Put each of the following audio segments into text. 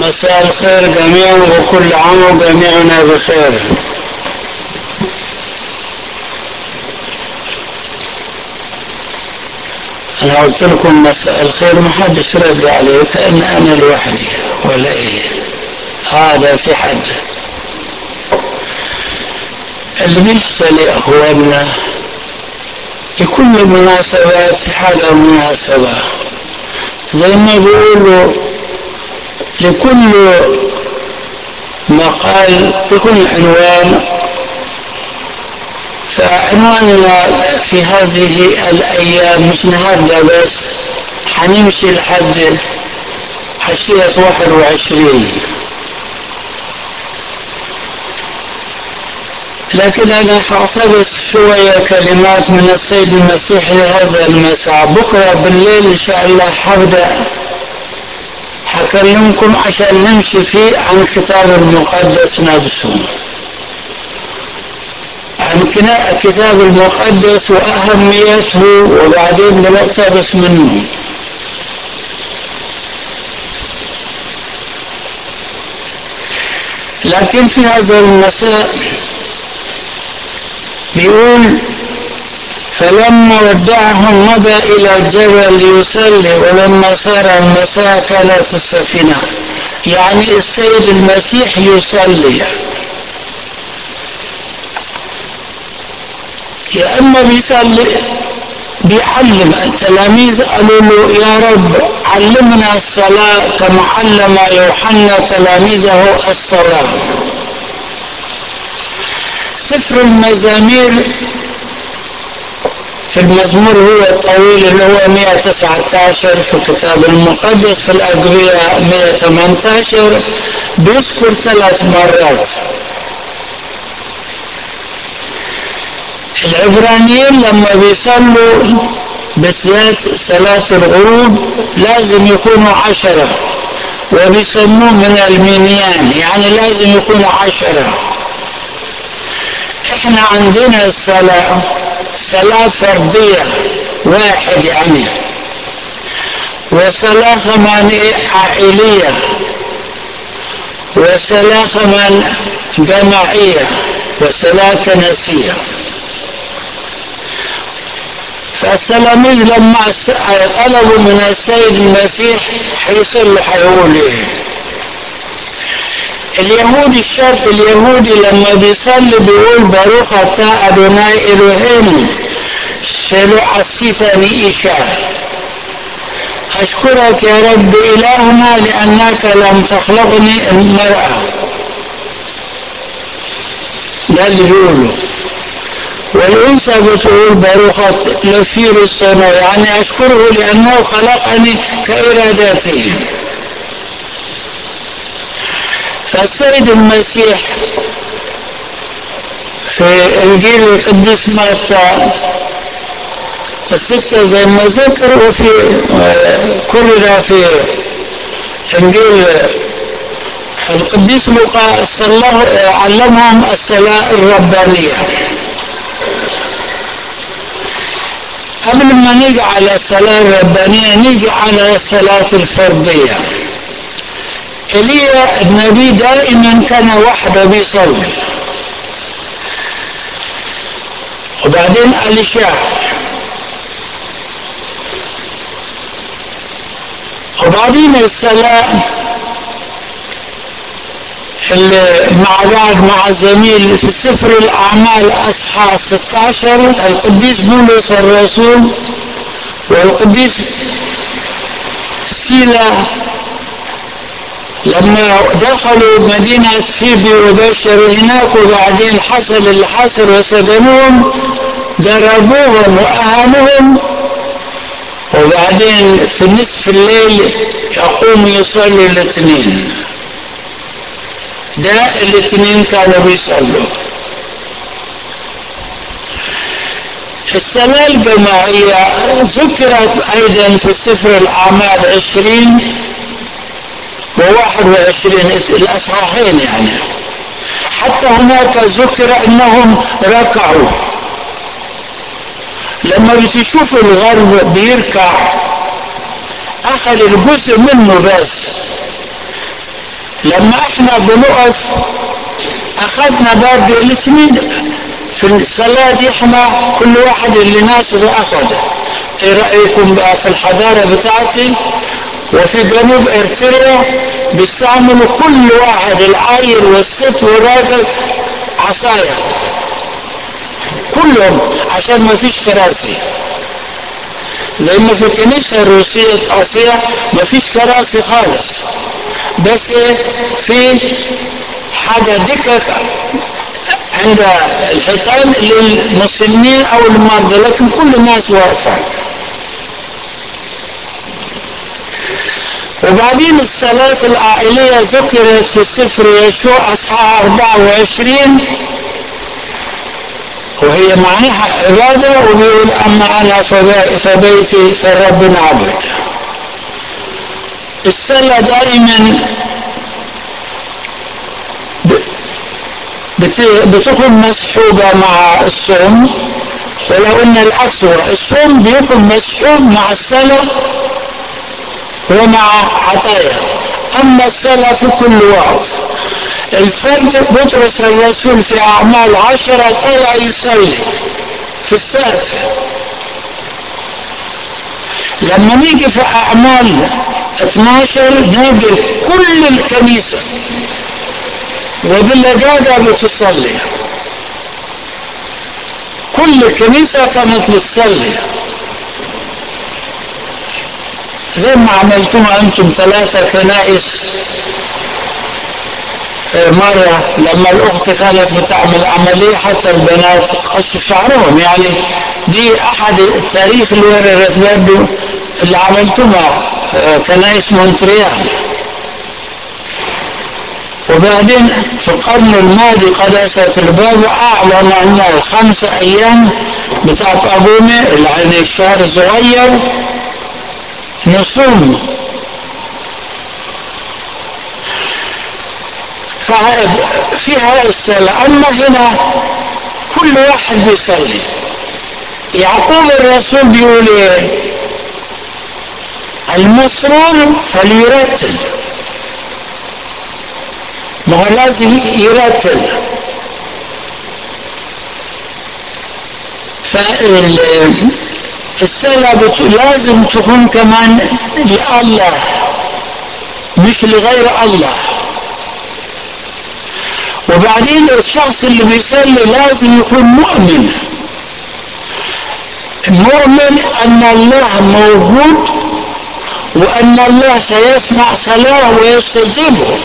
مساء الخير جميعا وكل عام وجميعنا بخير أنا قلت لكم مساء الخير ما حدش رد عليه كأن أنا لوحدي ولا إيه هذا في حد اللي بيحصل يا أخواننا لكل المناسبات في حاجة مناسبة زي ما بيقولوا لكل مقال لكل عنوان فعنواننا في هذه الأيام مش النهاردة بس حنمشي لحد عشية واحد وعشرين لكن أنا حاقتبس شوية كلمات من السيد المسيح لهذا المساء بكرة بالليل إن شاء الله حبدأ حكلمكم عشان نمشي فيه عن الكتاب المقدس نفسه عن الكتاب المقدس وأهميته وبعدين بنقتبس منه لكن في هذا المساء بيقول فلما ودعهم مضى إلى الجبل ليصلي ولما صار المساء كانت السفينة يعني السيد المسيح يصلي يا اما بيصلي بيعلم التلاميذ قالوا له يا رب علمنا الصلاة كما علم يوحنا تلاميذه الصلاة سفر المزامير في المزمور هو الطويل اللي هو 119 في الكتاب المقدس في الأدوية 118 بيذكر ثلاث مرات العبرانيين لما بيصلوا بالذات صلاة الغروب لازم يكونوا عشرة وبيسموه من المنيان يعني لازم يكونوا عشرة احنا عندنا الصلاة صلاة فردية واحد يعني وصلاة كمان عائلية وصلاة كمان جماعية وصلاة كنسية فالتلاميذ لما طلبوا من السيد المسيح حيصلوا حيقول ايه اليهودي الشاب اليهودي لما بيصلي بيقول باروخ אתה אדוני אלוהינו שלא עשיתني إيشا أشكرك يا رب إلهنا لأنك لم تخلقني المرأة ده اللي بيقوله والأنثى بتقول باروخة لفير السنة يعني أشكره لأنه خلقني كإرادته فالسيد المسيح في إنجيل القديس متى الستة زي ما ذكر وفي كرر في إنجيل القديس لوقا علمهم الصلاة الربانية قبل ما نيجي على الصلاة الربانية نيجي على الصلاة الفردية ايليا النبي دائما كان وحده بيصلي وبعدين اليشاع وبعدين الصلاة اللي مع بعض مع زميل في سفر الأعمال أصحاح 16 القديس بولس الرسول والقديس سيلا لما دخلوا مدينة فيبي وبشر هناك وبعدين حصل اللي حصل وسجنوهم ضربوهم وأهانوهم وبعدين في نصف الليل يقوم يصلي الاثنين ده الاثنين كانوا بيصلوا الصلاة الجماعية ذكرت أيضا في سفر الأعمال عشرين وواحد وعشرين الأصحاحين يعني حتى هناك ذكر أنهم ركعوا لما بتشوف الغرب بيركع أخذ الجزء منه بس لما احنا بنقف اخذنا برضه الاثنين في الصلاة دي احنا كل واحد اللي ناسه اخذ ايه رأيكم بقى في الحضارة بتاعتي وفي جنوب ارتريا بيستعملوا كل واحد العيل والست والراجل عصاية كلهم عشان ما فيش كراسي زي ما في الكنيسة الروسية آسيا ما فيش كراسي خالص بس في حاجة دكك عند الحيطان للمسنين أو المرضى لكن كل الناس واقفة وبعدين الصلاة العائلية ذكرت في سفر يشوع أصحاح 24 وهي معناها عبادة وبيقول أما أنا فبيتي فالرب نعبد الصلاة دائما بتكون مسحوبة مع الصوم ولو ان العكس هو الصوم بيكون مسحوب مع الصلاة ومع عطايا اما الصلاة في كل وقت الفرد بطرس الرسول في اعمال عشرة طلع يصلي في السقف لما نيجي في اعمال 12 نجد كل الكنيسة وباللجاجة بتصلي كل الكنيسة كانت بتصلي زي ما عملتوها انتم ثلاثة كنائس مرة لما الأخت كانت بتعمل عملية حتى البنات قصوا شعرهم يعني دي أحد التاريخ اللي وررت برضه اللي عملتوها كنائس مونتريال وبعدين في القرن الماضي قداسة البابا أعلن أن الخمسة أيام بتاعت أبونا يعني الشهر الصغير نصوم فيها الصلاة أما هنا كل واحد بيصلي يعقوب الرسول بيقول ايه المسرور فليرتل ما هو لازم يرتل فالصلاة لازم تكون كمان لله مش لغير الله وبعدين الشخص اللي بيصلي لازم يكون مؤمن مؤمن ان الله موجود وان الله سيسمع صلاه ويستجيبه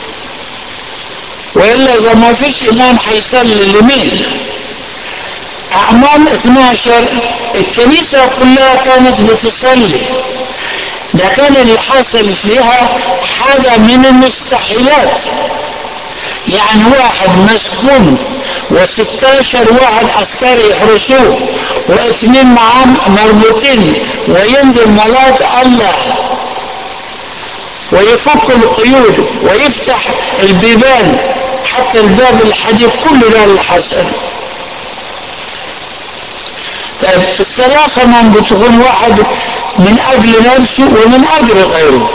والا اذا ما فيش ايمان حيصلي لمين اعمال 12 الكنيسه كلها كانت بتصلي ده كان اللي حصل فيها حاجه من المستحيلات يعني واحد مسجون وستاشر واحد عسكري يحرسوه واثنين معاه مربوطين وينزل ملاك الله ويفك القيود ويفتح البيبان حتى الباب الحديد كل ده اللي حصل طيب الصلاة كمان بتكون واحد من أجل نفسه ومن أجل غيره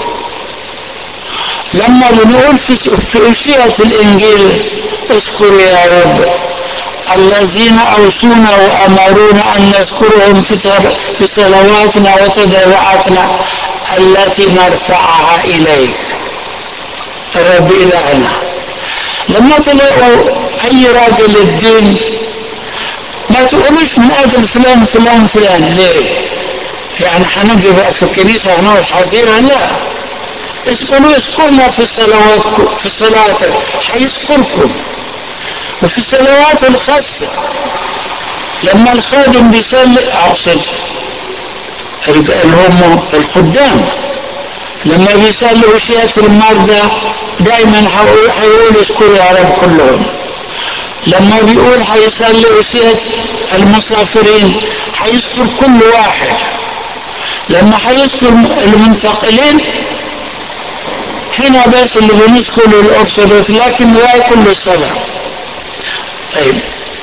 لما بنقول في في أشياء الإنجيل اذكر يا رب الذين أوصونا وأمرونا أن نذكرهم في في صلواتنا وتضرعاتنا التي نرفعها إليك الرب إلهنا لما تلاقوا أي راجل الدين ما تقولوش من أجل فلان فلان فلان ليه؟ يعني هنجي بقى في الكنيسة هنقول حظيرة لا اذكروا اذكرنا في صلواتكم في صلاتك هيذكركم وفي الصلوات الخاصة لما الخادم بيصلي أقصد اللي هم الخدام لما بيصلوا أشياء المرضى دايما هيقول اذكروا يا رب كلهم لما بيقول هيصلي أشياء المسافرين هيذكر كل واحد لما هيذكر المنتقلين هنا بس اللي بنذكر الأرثوذكس لكن لا كل الصلاة طيب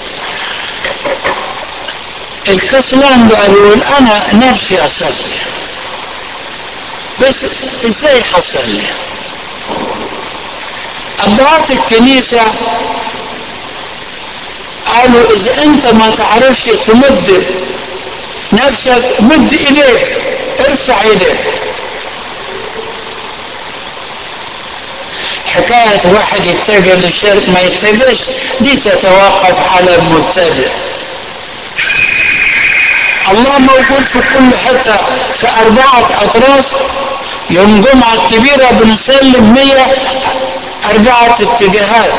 الكسلان بقى بيقول أنا نفسي أصلي بس إزاي حصل لي؟ أبهات الكنيسة قالوا إذا أنت ما تعرفش تمد نفسك مد إيديك ارفع إيديك حكاية واحد يتجه للشرك ما يتجهش دي تتوقف على المبتدئ الله موجود في كل حتة في أربعة أطراف يوم جمعة الكبيرة بنسلم مية أربعة اتجاهات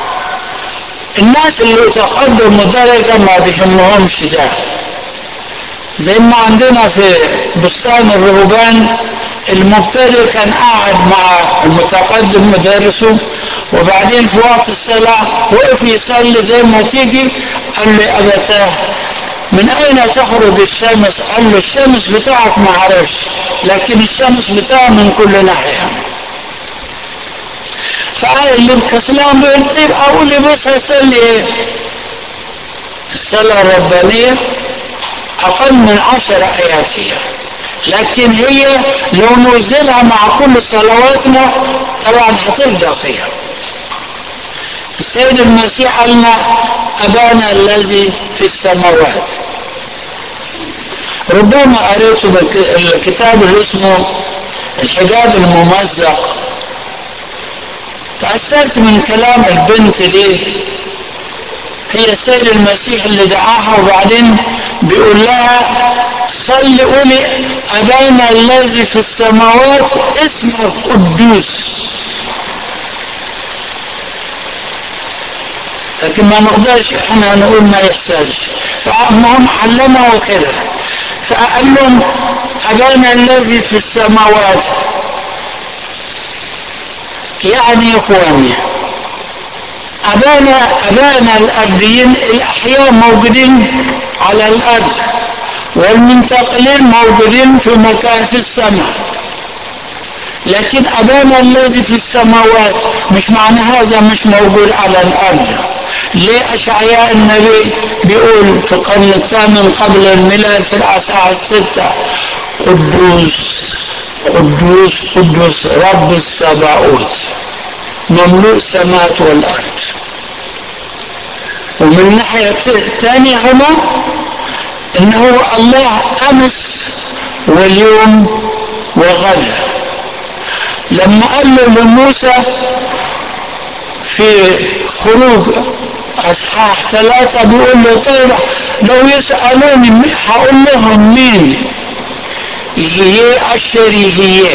الناس اللي تقدموا درجة ما بيهمهمش ده زي ما عندنا في بستان الرهبان المبتدئ كان قاعد مع المتقدم مدرسه وبعدين في وقت الصلاة وقف يصلي زي ما تيجي قال لي أبتاه من أين تخرج الشمس؟ قال له الشمس بتاعك ما عرفش لكن الشمس بتاعه من كل ناحية فقال اللي الكسلان بيقول طيب أقول لي بس هصلي إيه؟ الصلاة الربانية أقل من عشر آيات هي لكن هي لو نوزنها مع كل صلواتنا طبعا هترجع فيها السيد المسيح قال لنا أبانا الذي في السماوات ربما قريتم الكتاب اللي اسمه الحجاب الممزق تأثرت من كلام البنت دي هي السيد المسيح اللي دعاها وبعدين بيقول لها صلي قولي أبانا الذي في السماوات اسمه قدوس لكن ما نقدرش احنا نقول ما يحصلش فالمهم علمه كده فقال لهم أبانا الذي في السماوات يعني يا اخواني أبانا أبانا الأرضيين الأحياء موجودين على الأرض والمنتقلين موجودين في مكان في السماء لكن أبانا الذي في السماوات مش معنى هذا مش موجود على الأرض ليه أشعياء النبي بيقول في القرن الثامن قبل الميلاد في الأساعة الستة قدوس قدوس قدوس رب السباوت مملوء السماوات والأرض ومن الناحية الثانية هنا إنه الله أمس واليوم وغدا لما قال له لموسى في خروج أصحاح ثلاثة بيقول له طيب لو يسألوني هقول لهم مين هي أشري هي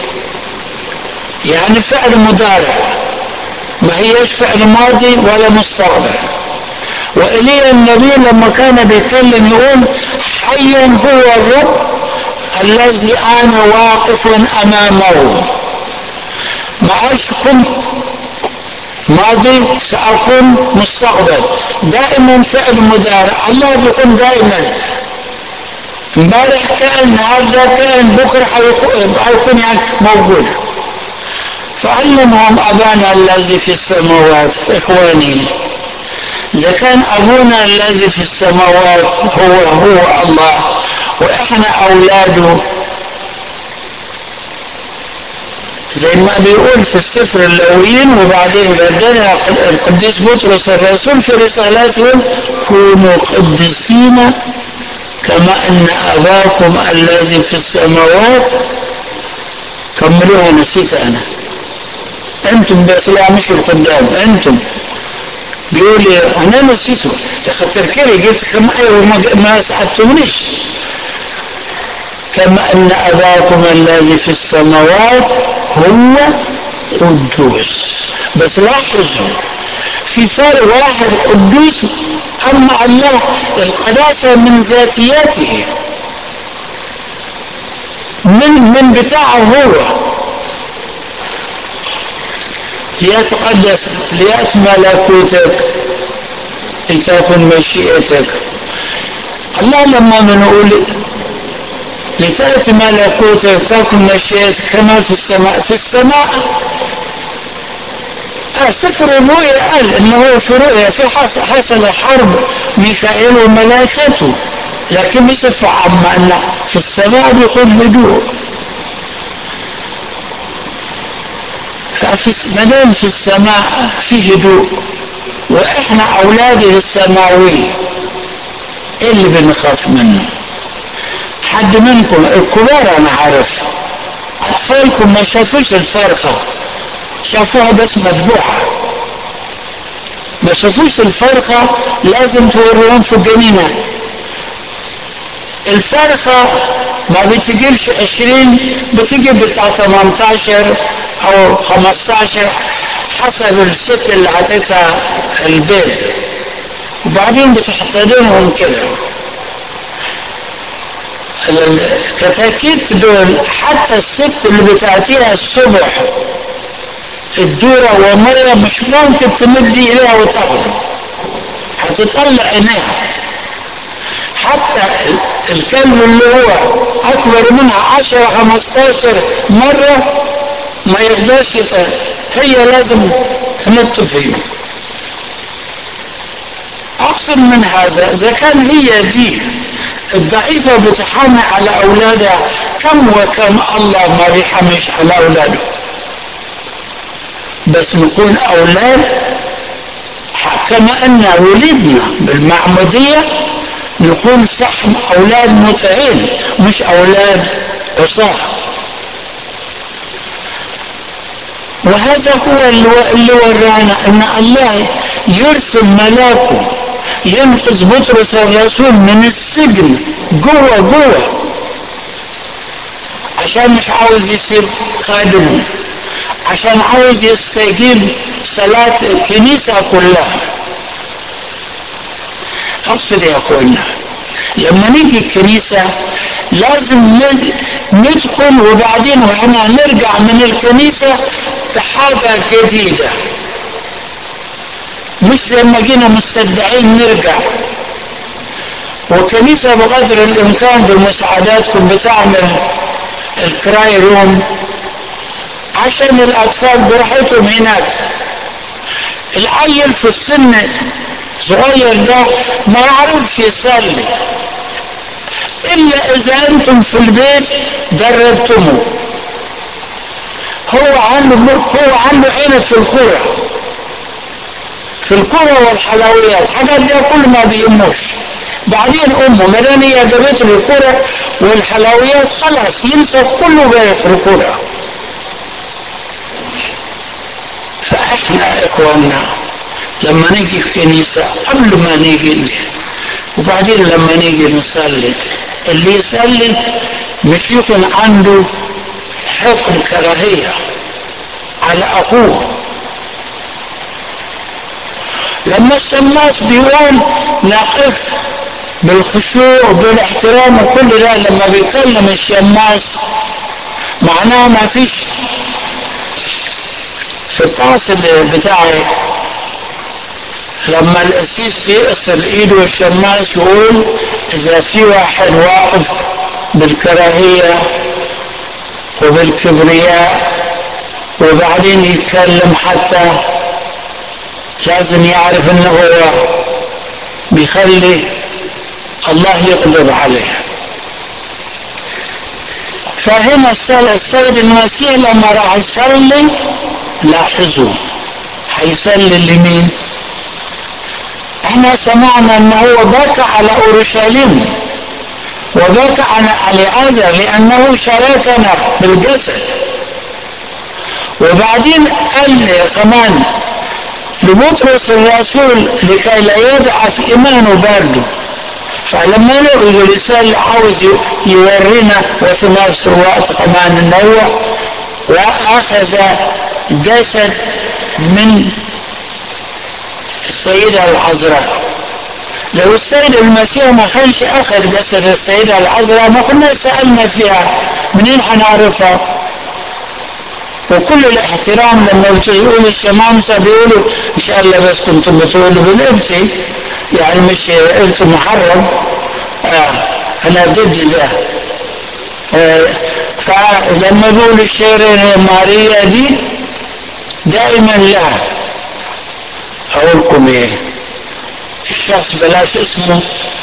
يعني فعل مضارع ما هيش فعل ماضي ولا مستقبل وإلي النبي لما كان بيتكلم يقول حي هو الرب الذي أنا واقف أمامه ما عادش كنت ماضي سأكون مستقبل دائما فعل مضارع الله بيكون دائما امبارح كان النهارده كان بكره حيكون يعني موجود فعلمهم ابانا الذي في السماوات اخواني اذا كان ابونا الذي في السماوات هو هو الله واحنا اولاده زي ما بيقول في السفر الاولين وبعدين بدلها القديس بطرس الرسول في رسالته كونوا قديسين كما ان اباكم الذي في السماوات كملوها نسيت انا انتم بس لا مش القدام انتم بيقول لي انا نسيته اخذت الكري جبت كم ايه وما ما ساعدتونيش كما ان اباكم الذي في السماوات هو قدوس بس لاحظوا في فرق واحد قدوس اما الله القداسه من ذاتيته من من بتاعه هو ليتقدس ليأت ملكوتك لتكن مشيئتك الله لما بنقول لتأتي ملكوتك تكن مشيئتك كما في السماء في السماء آه سفر الرؤيا قال انه في رؤيا في حصل, حصل حرب ميكائيل وملائكته لكن بصفة عامة ان في السماء بيكون هدوء ففي مدام في السماء في هدوء واحنا اولاد السماوي ايه اللي بنخاف منه حد منكم الكبار انا عارف اطفالكم ما شافوش الفرقه شافوها بس مذبوحه ما شافوش الفرقه لازم توريهم في الجنينه الفرقه ما بتجيبش 20 بتجيب بتاع 18 او 15 حسب الست اللي عطيتها البيض وبعدين بتحتضنهم كده الكتاكيت دول حتى الست اللي بتعطيها الصبح الدورة ومية مش ممكن تمد إليها وتاخده هتطلع عينيها حتى الكلب اللي هو أكبر منها عشرة خمستاشر مرة ما يقدرش هي لازم تنط فيه أقصد من هذا إذا كان هي دي الضعيفة بتحامي على أولادها كم وكم الله ما بيحميش على أولاده بس نكون أولاد كما أن ولدنا بالمعمودية نكون صح أولاد مطيعين مش أولاد عصاة وهذا هو اللي ورانا أن الله يرسل ملاكه ينقذ بطرس الرسول من السجن جوه جوه عشان مش عاوز يصير خادم عشان عاوز يستجيب صلاة الكنيسة كلها أقصد يا أخوانا لما نيجي الكنيسة لازم ندخل وبعدين واحنا نرجع من الكنيسة بحاجة جديدة مش زي ما جينا مستدعين نرجع والكنيسة بقدر الإمكان بمساعداتكم بتعمل الكراي روم عشان الأطفال براحتهم هناك العيل في السن صغير ده ما يعرفش يصلي إلا إذا أنتم في البيت دربتموه هو عنده هو عنده عينة في الكورة في الكورة والحلويات حاجات دي كل ما بيهموش بعدين امه مدام هي جابت له الكورة والحلويات خلاص ينسى كله جاي في الكورة فاحنا اخواننا لما نيجي الكنيسة قبل ما نيجي وبعدين لما نيجي نصلي اللي يصلي مش يكون عنده حكم كراهية على أخوه لما الشماس بيقول نقف بالخشوع وبالاحترام وكل ده لما بيكلم الشماس معناه ما فيش في الطاس بتاعي لما القسيس يقصر ايده الشماس يقول اذا في واحد واقف بالكراهية وبالكبرياء وبعدين يتكلم حتى لازم يعرف انه هو بيخلي الله يغضب عليه فهنا السيد المسيح لما راح يصلي لاحظوا هيصلي لمين احنا سمعنا ان هو بكى على اورشليم وبكى على اليعازر لانه شاركنا بالجسد وبعدين قال كمان لبطرس الرسول لكي لا يضعف ايمانه برضه فلما لقوا الرسالة عاوز يورينا وفي نفس الوقت كمان ان هو واخذ جسد من السيدة العذراء لو السيد المسيح ما كانش اخذ جسد السيدة العذراء ما كنا سألنا فيها منين هنعرفها وكل الاحترام لما بتقول الشمامسة بيقولوا ان شاء الله بس كنتم بتقولوا بالابتي يعني مش ابت محرم آه انا ضد ده آه فلما بيقولوا الشير ماريا دي دائما لا اقولكم ايه الشخص بلاش اسمه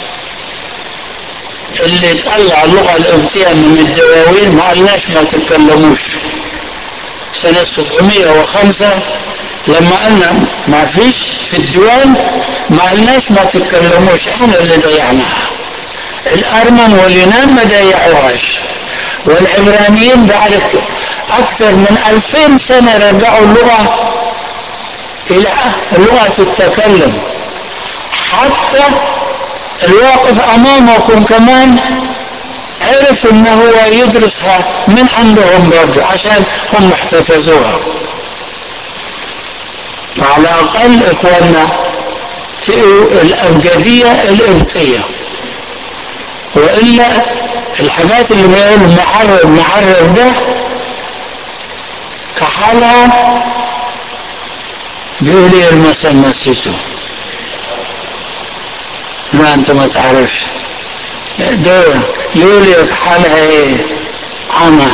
اللي طلع اللغة القبطية من الدواوين ما قالناش ما تتكلموش سنة 705 لما قلنا ما فيش في الديوان ما قلناش ما تتكلموش احنا اللي ضيعناها الارمن واليونان ما ضيعوهاش والعبرانيين بعد اكثر من 2000 سنة رجعوا اللغة الى لغة التكلم حتى الواقف امامكم كمان عرف ان هو يدرسها من عندهم برضه عشان هم احتفظوها على الاقل اخواننا تقوا الابجديه القبطيه والا الحاجات اللي بيقول المحرر المحرر ده كحالها بيقول ايه المثل نسيته ما انت ما تعرفش دول يقول لك حالها ايه عمى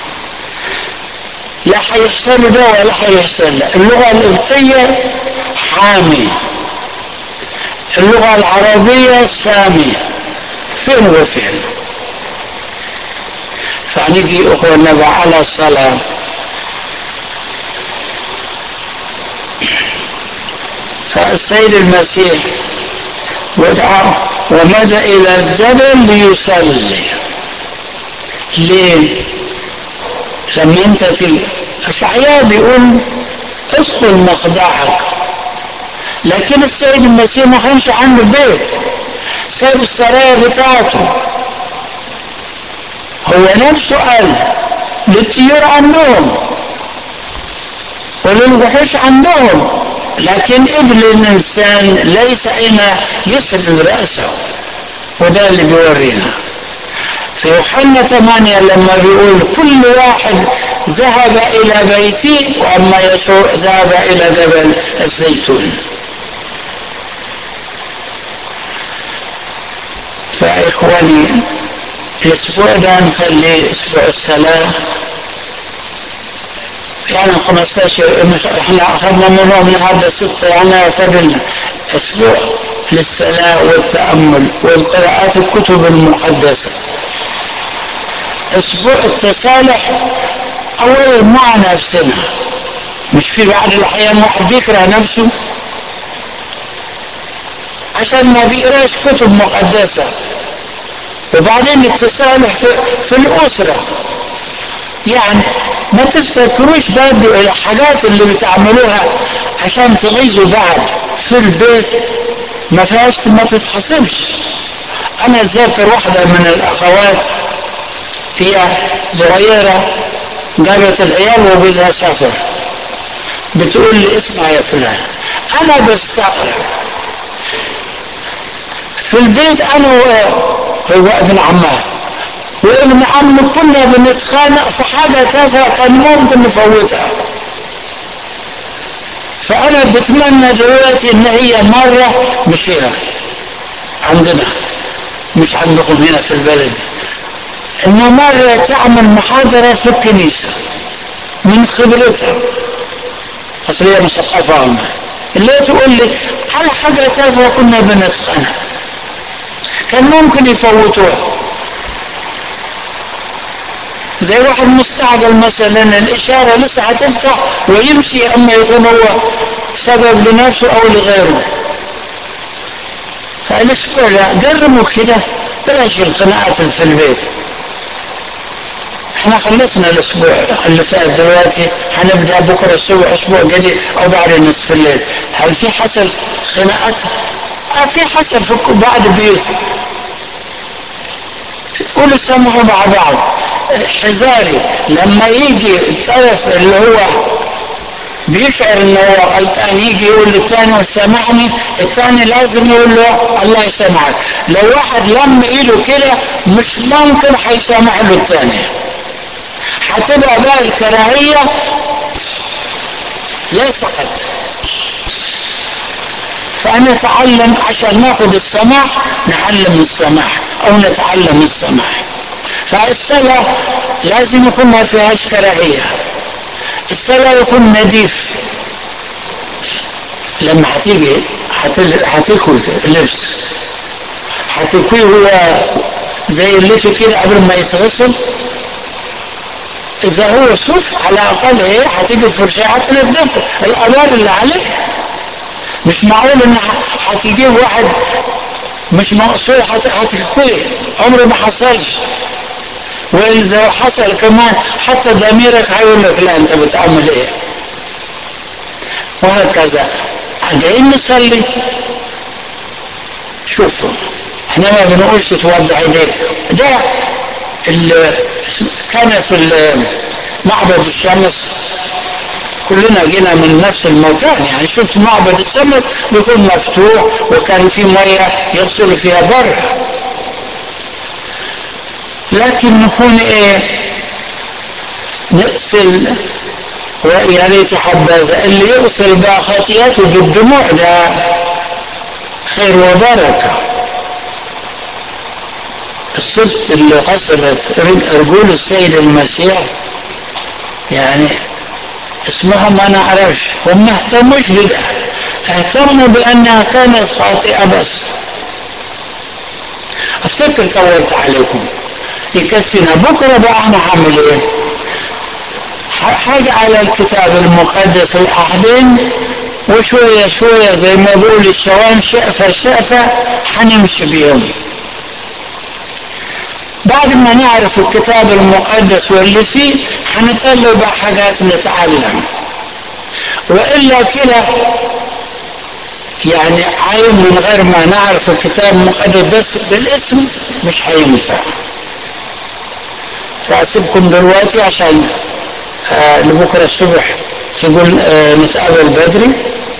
لا هيحصل ده ولا هيحصل اللغة القبطية حامي اللغة العربية سامي فين وفين فنجي اخوانا بقى على الصلاة فالسيد المسيح ودعا ومدى إلى الجبل ليصلي ليه؟ لما انت تيجي اشعياء بيقول ادخل مخدعك لكن السيد المسيح ما كانش عنده بيت ساب السرايا بتاعته هو نفسه قال للطيور عندهم وللوحوش عندهم لكن ابن الانسان ليس اين يسند راسه وده اللي بيورينا في يوحنا 8 لما بيقول كل واحد ذهب الى بيته واما يسوع ذهب الى جبل الزيتون فاخواني الاسبوع ده نخليه اسبوع الصلاه يعني 15 احنا اخذنا منهم النهارده ستة يعني فضل اسبوع للصلاة والتأمل والقراءات الكتب المقدسة اسبوع التصالح اولا مع نفسنا مش في بعض الاحيان واحد بيكره نفسه عشان ما بيقراش كتب مقدسة وبعدين التصالح في, في الأسرة يعني ما تفتكروش برضه الحاجات اللي بتعملوها عشان تغيظوا بعض في البيت ما فيهاش ما تتحسبش انا اتذكر واحدة من الاخوات هي صغيرة جابت العيال وجوزها سافر بتقول لي اسمع يا فلان انا بستغرب في البيت انا هو ابن عمها وابن عمي كنا بنتخانق في حاجة تافهة كان ممكن نفوتها فأنا بتمنى دلوقتي إن هي مرة مش هنا عندنا مش عندكم هنا في البلد إن مرة تعمل محاضرة في الكنيسة من خبرتها أصل هي مثقفة عمها اللي تقول لي على حاجة تافهة كنا بنتخانق كان ممكن يفوتوها زي واحد مستعجل مثلا الإشارة لسه هتفتح ويمشي أما يكون هو سبب لنفسه أو لغيره فالأسبوع لا جربوا كده بلاش الخناقات في البيت احنا خلصنا الاسبوع اللي فات دلوقتي هنبدا بكره الصبح اسبوع جديد او بعد نصف الليل هل في حصل خناقات؟ اه في حصل في بعض البيوت كل سمعوا مع بعض حذاري لما يجي الطرف اللي هو بيشعر ان هو غلطان يجي يقول للثاني سامحني الثاني لازم يقول له الله يسامحك لو واحد لم ايده كده مش ممكن هيسامح له الثاني هتبقى بقى الكراهيه لصقت فنتعلم عشان ناخذ السماح نعلم السماح او نتعلم السماح فالصلاة لازم يكون ما فيهاش كراهية الصلاة يكون نظيف لما هتيجي هتاكل لبس هتكويه هو زي الليته كده قبل ما يتغسل اذا هو صف على الاقل ايه هتيجي الفرشاه هتنضفه الابار اللي عليه مش معقول ان هتجيب واحد مش مقصود هتخفيه عمره ما حصلش واذا حصل كمان حتى ضميرك هيقول لك لا انت بتعمل ايه وهكذا جايين نصلي شوفوا احنا ما بنقولش توضع ايديك ده كان في معبد الشمس كلنا جينا من نفس المكان يعني شفت معبد الشمس بيكون مفتوح وكان في ميه يغسلوا فيها بره لكن نكون ايه نغسل ويا ريت حبذا اللي يغسل بقى خطيئته بالدموع ده خير وبركه الست اللي غسلت رجول السيد المسيح يعني اسمها ما نعرفش هم ما اهتموش بده اهتموا بانها كانت خاطئه بس افتكر طولت عليكم يكفينا بكره بقى انا هعمل ايه حاجة على الكتاب المقدس الأحدين وشوية شوية زي ما بقول الشوام شقفة شقفة حنمشي بيهم بعد ما نعرف الكتاب المقدس واللي فيه هنطلع بقى حاجات نتعلم وإلا كده يعني عين من غير ما نعرف الكتاب المقدس بس بالاسم مش هينفع فأسيبكم دلوقتي عشان آه لبكرة الصبح تقول آه نتقابل بدري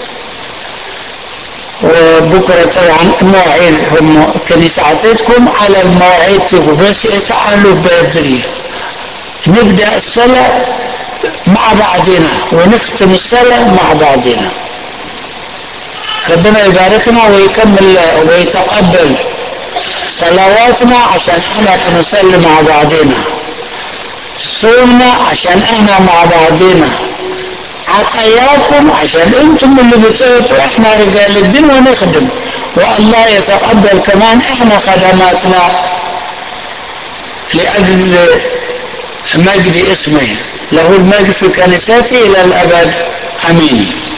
وبكرة طبعا مواعيد هم الكنيسة عطيتكم على المواعيد تقول بس تعالوا بدري نبدأ الصلاة مع بعضنا ونختم الصلاة مع بعضنا ربنا يباركنا ويكمل ويتقبل صلواتنا عشان احنا نصلي مع بعضنا صومنا عشان احنا مع بعضنا عطاياكم عشان انتم اللي بتعطوا احنا رجال الدين ونخدم والله يتقبل كمان احنا خدماتنا لاجل مجد اسمه له المجد في كنيسته الى الابد امين